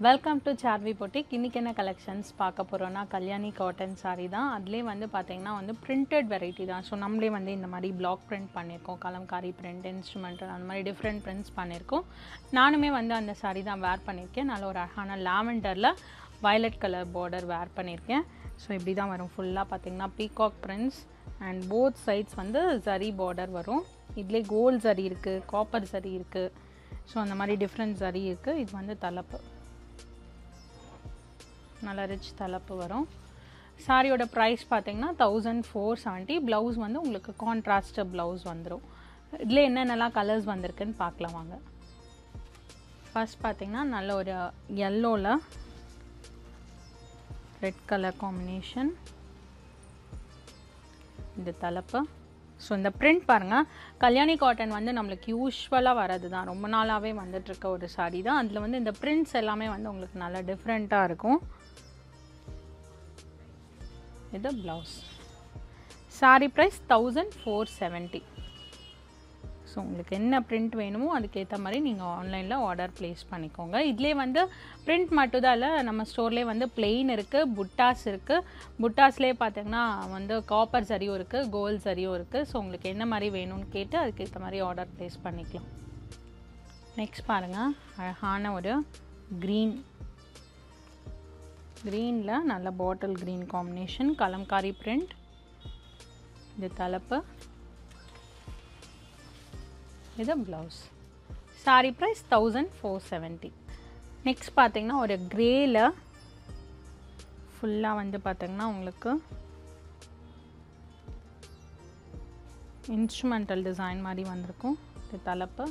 welcome to Saarvi boutique இன்றைக்கி என்ன collections பார்க்க போகிறோன்னா கல்யாணி காட்டன் saree தான் அதுலேயே வந்து பார்த்தீங்கன்னா வந்து பிரிண்டட் வெரைட்டி தான் ஸோ நம்மளே வந்து இந்த மாதிரி பிளாக் பிரிண்ட் பண்ணியிருக்கோம் கலம்காரி பிரிண்ட் இன்ஸ்ட்ருமெண்டல் அந்த மாதிரி டிஃப்ரெண்ட் பிரிண்ட்ஸ் பண்ணியிருக்கோம் நானுமே வந்து அந்த saree தான் வேர் பண்ணியிருக்கேன் நல்ல ஒரு அழகான லாவெண்டரில் violet கலர் பார்டர் வேர் பண்ணியிருக்கேன் ஸோ இப்படி தான் வரும் ஃபுல்லாக பார்த்தீங்கன்னா peacock prints and both sides வந்து ஜரி பார்டர் வரும் இதுலேயே கோல்ட் ஜரி இருக்குது காப்பர் ஜரி இருக்குது ஸோ அந்த மாதிரி டிஃப்ரெண்ட் ஜரி இருக்குது இது வந்து தலைப்பு நல்லா ரிச் தலைப்பு வரும் சாரியோட ப்ரைஸ் பார்த்தீங்கன்னா தௌசண்ட் ஃபோர் செவன்ட்டி ப்ளவுஸ் வந்து உங்களுக்கு கான்ட்ராஸ்ட் ப்ளவுஸ் வந்துடும் இதில் என்னென்னலாம் கலர்ஸ் வந்திருக்குன்னு பார்க்கலாம் வாங்க ஃபர்ஸ்ட் பார்த்தீங்கன்னா நல்ல ஒரு எல்லோவில் ரெட் கலர் காம்பினேஷன் இந்த தலைப்பு ஸோ இந்த பிரிண்ட் பாருங்கள் கல்யாணி காட்டன் வந்து நம்மளுக்கு யூஸ்வலாக வரது தான் ரொம்ப நாளாகவே வந்துட்டுருக்க ஒரு சாரீ தான் அதில் வந்து இந்த பிரிண்ட்ஸ் எல்லாமே வந்து உங்களுக்கு நல்லா டிஃப்ரெண்ட்டாக இருக்கும் இது blouse sari price thousand four seventy so உங்களுக்கு என்ன பிரிண்ட் வேணுமோ அதுக்கேற்ற மாதிரி நீங்கள் ஆன்லைனில் ஆர்டர் ப்ளேஸ் பண்ணிக்கோங்க இதுலேயே வந்து பிரிண்ட் மட்டும்தான் இல்லை நம்ம ஸ்டோர்லேயே வந்து பிளெயின் இருக்குது புட்டாஸ் இருக்குது புட்டாஸ்லேயே பார்த்தீங்கன்னா வந்து காப்பர் சரியும் இருக்குது கோல்ட் சரியும் இருக்குது ஸோ உங்களுக்கு என்ன மாதிரி வேணும்னு கேட்டு அதுக்கேற்ற மாதிரி ஆர்டர் ப்ளேஸ் பண்ணிக்கலாம் நெக்ஸ்ட் பாருங்கள் அழகான ஒரு க்ரீன் க்ரீனில் நல்ல bottle green combination kalamkari print இது தலைப்பு இது blouse sari price thousand four seventy next பார்த்தீங்கன்னா ஒரு க்ரேயில் ஃபுல்லாக வந்து பார்த்தீங்கன்னா உங்களுக்கு இன்ஸ்ட்ருமெண்டல் டிசைன் மாதிரி வந்திருக்கும் இது தலைப்பு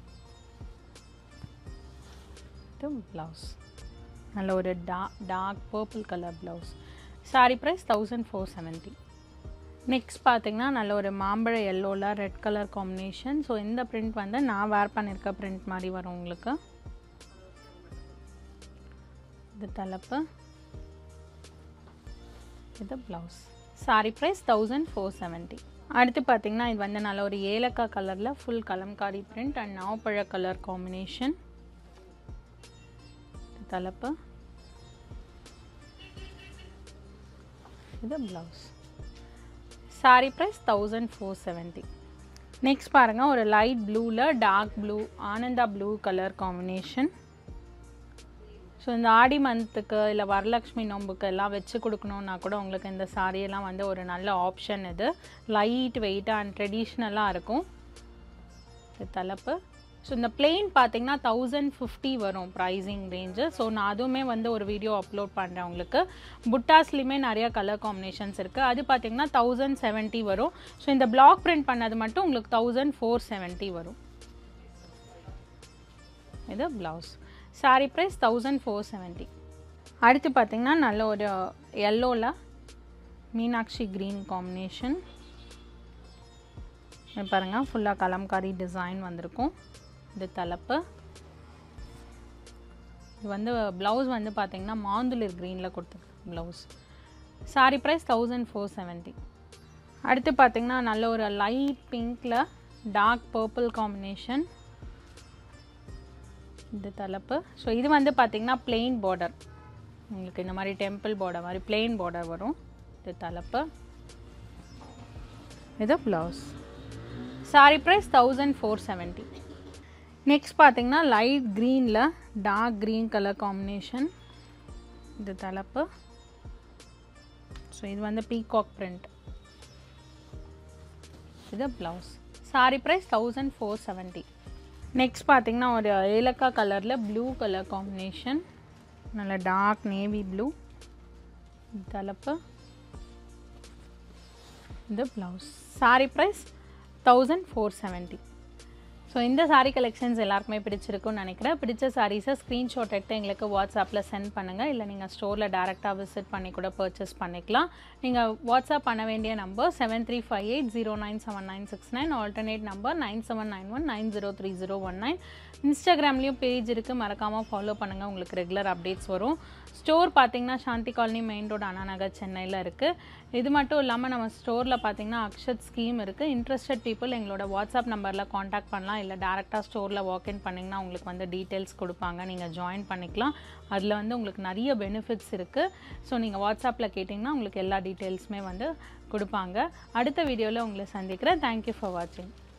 இது ப்ளவுஸ் நல்ல ஒரு டா dark purple colour blouse sari price thousand four seventy next பார்த்தீங்கன்னா நல்ல ஒரு மாம்பழ எல்லோவில் ரெட் கலர் காம்பினேஷன் ஸோ இந்த பிரிண்ட் வந்து நான் வேர் பண்ணியிருக்க பிரிண்ட் மாதிரி வரும் உங்களுக்கு இது தலைப்பு இது blouse sari price thousand four seventy அடுத்து பார்த்தீங்கன்னா இது வந்து நல்ல ஒரு ஏலக்காய் கலரில் ஃபுல் கலம்காரி பிரிண்ட் அண்ட் நாவப்பழ கலர் காம்பினேஷன் தலைப்பு இது blouse sari price thousand four seventy next பாருங்கள் ஒரு லைட் ப்ளூவில் dark blue Ananda blue colour combination so இந்த ஆடி மந்த்துக்கு இல்லை வரலக்ஷ்மி நோம்புக்கு எல்லாம் வச்சு கொடுக்கணுன்னா கூட உங்களுக்கு இந்த சாரியெல்லாம் வந்து ஒரு நல்ல ஆப்ஷன் இது லைட் வெயிட்டாக அண்ட் ட்ரெடிஷ்னலாக இருக்கும் இது தலைப்பு ஸோ இந்த பிளெயின் பார்த்தீங்கன்னா தௌசண்ட் ஃபிஃப்டி வரும் ப்ரைஸிங் ரேஞ்சு ஸோ நான் அதுவுமே வந்து ஒரு வீடியோ அப்லோட் பண்ணுறேன் உங்களுக்கு புட்டாஸ்லேயுமே நிறையா கலர் காம்பினேஷன்ஸ் இருக்குது அது பார்த்தீங்கன்னா தௌசண்ட் செவன்ட்டி வரும் ஸோ இந்த பிளாக் பிரிண்ட் பண்ணது மட்டும் உங்களுக்கு தௌசண்ட் ஃபோர் செவன்ட்டி வரும் இது blouse sari price thousand four seventy அடுத்து பார்த்தீங்கன்னா நல்ல ஒரு எல்லோவில் மீனாட்சி க்ரீன் காம்பினேஷன் பாருங்கள் ஃபுல்லாக கலம்காரி டிசைன் வந்திருக்கும் இது தலைப்பு இது வந்து ப்ளவுஸ் வந்து பார்த்திங்கன்னா மாந்துளிர் க்ரீனில் கொடுத்துருக்கு blouse sari price thousand four seventy அடுத்து பார்த்திங்கன்னா நல்ல ஒரு லைட் பிங்க்கில் டார்க் பர்பிள் காம்பினேஷன் இது தலைப்பு ஸோ இது வந்து பார்த்திங்கன்னா பிளெயின் பார்டர் உங்களுக்கு இந்த மாதிரி டெம்பிள் பார்டர் மாதிரி பிளெயின் பார்டர் வரும் இது தலைப்பு இது blouse sari price thousand four seventy next பார்த்தீங்கன்னா லைட் க்ரீனில் டார்க் க்ரீன் கலர் காம்பினேஷன் இது தலைப்பு ஸோ இது வந்து பீகாக் பிரிண்ட் இது blouse sari price thousand four seventy next பார்த்தீங்கன்னா ஒரு ஏலக்காய் கலரில் ப்ளூ கலர் காம்பினேஷன் நல்ல டார்க் நேவி ப்ளூ தலைப்பு இது blouse sari price thousand four seventy so இந்த சாரீ கலெக்ஷன்ஸ் எல்லாருக்குமே பிடிச்சிருக்குன்னு நினைக்கிறேன் பிடிச்ச சாரீஸை ஸ்க்ரீன்ஷாட் எடுத்து எங்களுக்கு வாட்ஸ்அப்பில் சென்ட் பண்ணுங்கள் இல்லை நீங்கள் ஸ்டோரில் டேரெக்டாக விசிட் பண்ணி கூட பர்ச்சேஸ் பண்ணிக்கலாம் நீங்கள் வாட்ஸ்அப் பண்ண வேண்டிய number seven three five eight zero nine seven nine six nine alternate number nine seven nine one nine zero three zero one nine இன்ஸ்டாகிராம்லேயும் பேஜ் இருக்குது மறக்காமல் ஃபாலோ பண்ணுங்கள் உங்களுக்கு ரெகுலர் அப்டேட்ஸ் வரும் ஸ்டோர் பார்த்தீங்கன்னா Shanthi colony main road Anna Nagar சென்னையில் இருக்குது இது மட்டும் இல்லாமல் நம்ம ஸ்டோரில் பார்த்தீங்கன்னா அக்ஷத் ஸ்கீம் இருக்குது இன்ட்ரெஸ்டட் பீப்புள் எங்களோட வாட்ஸ்அப் நம்பரில் காண்டாக்ட் பண்ணலாம் இல்லை டேரெக்டாக ஸ்டோரில் வாக்இன் பண்ணிங்கன்னா உங்களுக்கு வந்து டீட்டெயில்ஸ் கொடுப்பாங்க நீங்கள் ஜாயின் பண்ணிக்கலாம் அதில் வந்து உங்களுக்கு நிறைய பெனிஃபிட்ஸ் இருக்குது ஸோ நீங்கள் வாட்ஸ்அப்பில் கேட்டிங்கன்னா உங்களுக்கு எல்லா டீட்டெயில்ஸுமே வந்து கொடுப்பாங்க அடுத்த வீடியோவில் உங்களை சந்திக்கிறேன் தேங்க்யூ ஃபார் வாட்சிங்